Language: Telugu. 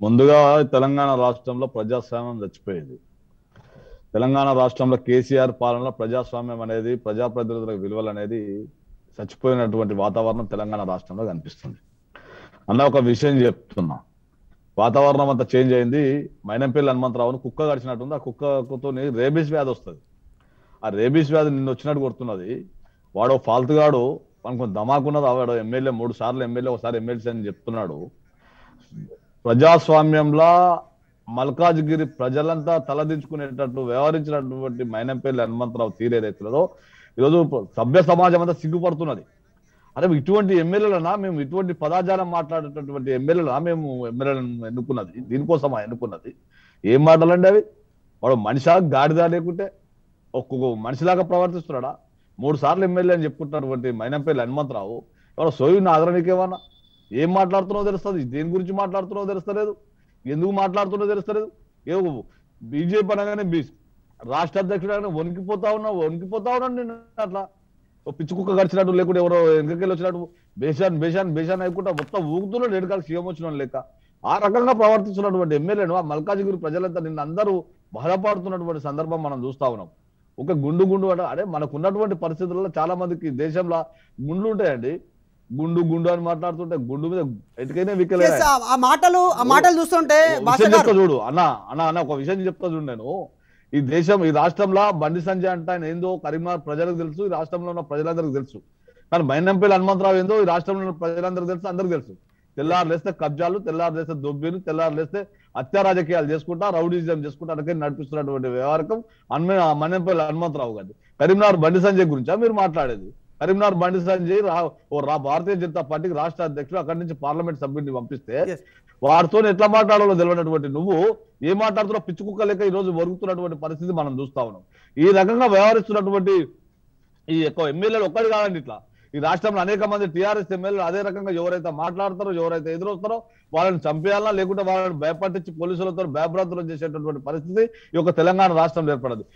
ముందుగా తెలంగాణ రాష్ట్రంలో ప్రజాస్వామ్యం చచ్చిపోయింది తెలంగాణ రాష్ట్రంలో కేసీఆర్ పాలనలో ప్రజాస్వామ్యం అనేది ప్రజాప్రతినిధుల విలువలు అనేది చచ్చిపోయినటువంటి వాతావరణం తెలంగాణ రాష్ట్రంలో కనిపిస్తుంది అన్న ఒక విషయం చెప్తున్నా వాతావరణం అంతా చేంజ్ అయింది మైనంపల్లి హనుమంతరావును కుక్క గడిచినట్టుంది ఆ కుక్కతో రేబీస్ వ్యాధి వస్తుంది ఆ రేబీస్ వ్యాధి నిన్న వచ్చినట్టు కొడుతున్నది వాడు ఫాల్తుగాడు మనకు దమాకున్నది వాడు ఎమ్మెల్యే మూడు సార్లు ఎమ్మెల్యే ఒకసారి ఎమ్మెల్సీ అని చెప్తున్నాడు ప్రజాస్వామ్యంలో మల్కాజ్గిరి ప్రజలంతా తలదించుకునేటట్టు వ్యవహరించినటువంటి మైనంపల్లి హనుమంతరావు తీరేదైతున్నదో ఈరోజు సభ్య సమాజం అంతా సిగ్గుపడుతున్నది అరే ఇటువంటి ఎమ్మెల్యేలనా మేము ఇటువంటి పదాచారం మాట్లాడేటటువంటి ఎమ్మెల్యేలనా మేము ఎమ్మెల్యేలను ఎన్నుకున్నది దీనికోసమా ఎన్నుకున్నది ఏం మాటలండి అవి వాడు మనిషా గాడిదా లేకుంటే ఒక్కొక్క మనిషిలాగా ప్రవర్తిస్తున్నాడా మూడు సార్లు ఎమ్మెల్యే అని చెప్పుకుంటున్నటువంటి మైనంపల్లి హనుమంతరావు వాడు సోయుని ఆదరణకేమన్నా ఏం మాట్లాడుతున్నావో తెలుస్తుంది దేని గురించి మాట్లాడుతున్నావో తెలుస్తలేదు ఎందుకు మాట్లాడుతున్నో తెలుస్తలేదు ఏదో బీజేపీ అనగానే బీ రాష్ట్ర అధ్యక్షుడు అనగానే వణికిపోతా ఉన్నావు వణికిపోతా ఉన్నాను నేను అట్లా ఓ పిచ్చి కుక్క గడిచినట్టు లేకుంటే ఎవరో వెనకకెళ్ళి వచ్చినట్టు బేషాన్ బేషాన్ బేషాన్ అయికుంటా మొత్తం ఊగుతున్నాడు ఎడకాల సీఎం వచ్చిన లెక్క ఆ రకంగా ప్రవర్తిస్తున్నటువంటి ఎమ్మెల్యేను ఆ మల్కాజిగిరి ప్రజలంతా నిన్న అందరూ బాధపడుతున్నటువంటి సందర్భం మనం చూస్తా ఉన్నాం ఒక గుండు గుండు అంటే అరే మనకు ఉన్నటువంటి పరిస్థితుల్లో చాలా మందికి దేశంలో గుండ్లు ఉంటాయండి గుండు గుండు అని మాట్లాడుతుంటే గుండు మీద ఎటుకైనా విక్కలే Yes, ఆ- ఆ మాటలు ఆ మాటలు చూస్తుంటే ఓ భాష విషయం గారు చెప్తా చూడు అన్న అన్న అన్న ఒక విషయం చెప్తా చూడు నేను ఈ దేశం ఈ రాష్ట్రంలో బండి సంజయ్ అంటే ఆయన ఏందో కరీంనగర్ ప్రజలకు తెలుసు ఈ రాష్ట్రంలో ఉన్న ప్రజలందరికీ తెలుసు కానీ మైనంపల్లి హనుమంతరావు ఏందో ఈ రాష్ట్రంలో ఉన్న ప్రజలందరికీ తెలుసు అందరికీ తెలుసు తెల్లారు లేస్తే కబ్జాలు తెల్లారు లేస్తే దొబ్బీలు తెల్లారు లేస్తే హత్యా రాజకీయాలు చేసుకుంటా రౌడీజం చేసుకుంటా అనకే నడిపిస్తున్నటువంటి వ్యవహారం అన్మే మన్నెంపల్లి హనుమంతరావు గారు కరీంనగర్ బండి సంజయ్ గురించా మీరు మాట్లాడేది కరీంనగర్ బండి సంజయ్ రా ఓ రా భారతీయ జనతా పార్టీకి రాష్ట్ర అధ్యక్షుడు అక్కడి నుంచి పార్లమెంట్ సభ్యుడిని పంపిస్తే Yes. వారితో ఎట్లా మాట్లాడాలో తెలియనటువంటి నువ్వు ఏం మాట్లాడుతున్నావు పిచ్చి కుక్క లెక్క ఈ రోజు వరుగుతున్నటువంటి పరిస్థితి మనం చూస్తా ఉన్నాం ఈ రకంగా వ్యవహరిస్తున్నటువంటి ఈ ఎక్కువ ఎమ్మెల్యేలు ఒక్కటి కాదండి ఇట్లా ఈ రాష్ట్రంలో అనేక మంది టీఆర్ఎస్ ఎమ్మెల్యేలు అదే రకంగా ఎవరైతే మాట్లాడతారో ఎవరైతే ఎదురొస్తారో వాళ్ళని చంపేయాలా లేకుంటే వాళ్ళని భయపట్టించి పోలీసులతో భయభ్రాంతులు చేసేటటువంటి పరిస్థితి ఈ యొక్క తెలంగాణ రాష్ట్రంలో ఏర్పడదు